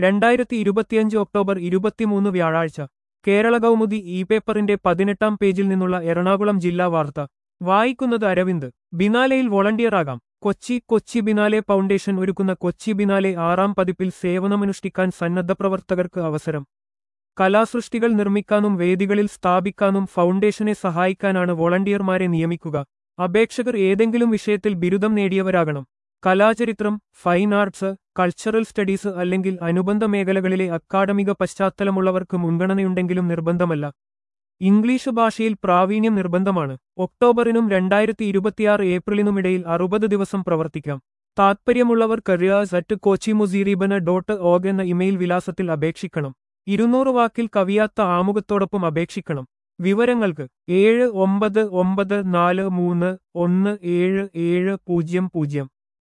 രണ്ടായിരത്തി ഇരുപത്തിയഞ്ച് ഒക്ടോബർ ഇരുപത്തിമൂന്ന് വ്യാഴാഴ്ച കേരള കൗമുദി ഇ പേപ്പറിന്റെ പതിനെട്ടാം പേജിൽ നിന്നുള്ള എറണാകുളം ജില്ലാ വാർത്ത വായിക്കുന്നത് അരവിന്ദ് ബിനാലെയിൽ വോളണ്ടിയറാകാം കൊച്ചി കൊച്ചി ബിനാലെ ഫൗണ്ടേഷൻ ഒരുക്കുന്ന കൊച്ചി ബിനാലെ ആറാം പതിപ്പിൽ സേവനമനുഷ്ഠിക്കാൻ സന്നദ്ധ പ്രവർത്തകർക്ക് അവസരം കലാസൃഷ്ടികൾ നിർമ്മിക്കാനും വേദികളിൽ സ്ഥാപിക്കാനും ഫൗണ്ടേഷനെ സഹായിക്കാനാണ് വോളണ്ടിയർമാരെ നിയമിക്കുക അപേക്ഷകർ ഏതെങ്കിലും വിഷയത്തിൽ ബിരുദം നേടിയവരാകണം കലാചരിത്രം ഫൈൻ ആർട്സ് കൾച്ചറൽ സ്റ്റഡീസ് അല്ലെങ്കിൽ അനുബന്ധ മേഖലകളിലെ അക്കാഡമിക പശ്ചാത്തലമുള്ളവർക്ക് മുൻഗണനയുണ്ടെങ്കിലും നിർബന്ധമല്ല ഇംഗ്ലീഷ് ഭാഷയിൽ പ്രാവീണ്യം നിർബന്ധമാണ് ഒക്ടോബറിനും രണ്ടായിരത്തി ഇരുപത്തിയാറ് ഏപ്രിലിനുമിടയിൽ അറുപത് ദിവസം പ്രവർത്തിക്കാം താത്പര്യമുള്ളവർ careers at Kochi Muziris biennale dot org എന്ന ഇമെയിൽ വിലാസത്തിൽ അപേക്ഷിക്കണം ഇരുന്നൂറ് വാക്കിൽ കവിയാത്ത ആമുഖത്തോടൊപ്പം അപേക്ഷിക്കണം വിവരങ്ങൾക്ക് ഏഴ് ഒമ്പത് ഒമ്പത് നാല് മൂന്ന് ഒന്ന് ഏഴ് ഏഴ് പൂജ്യം പൂജ്യം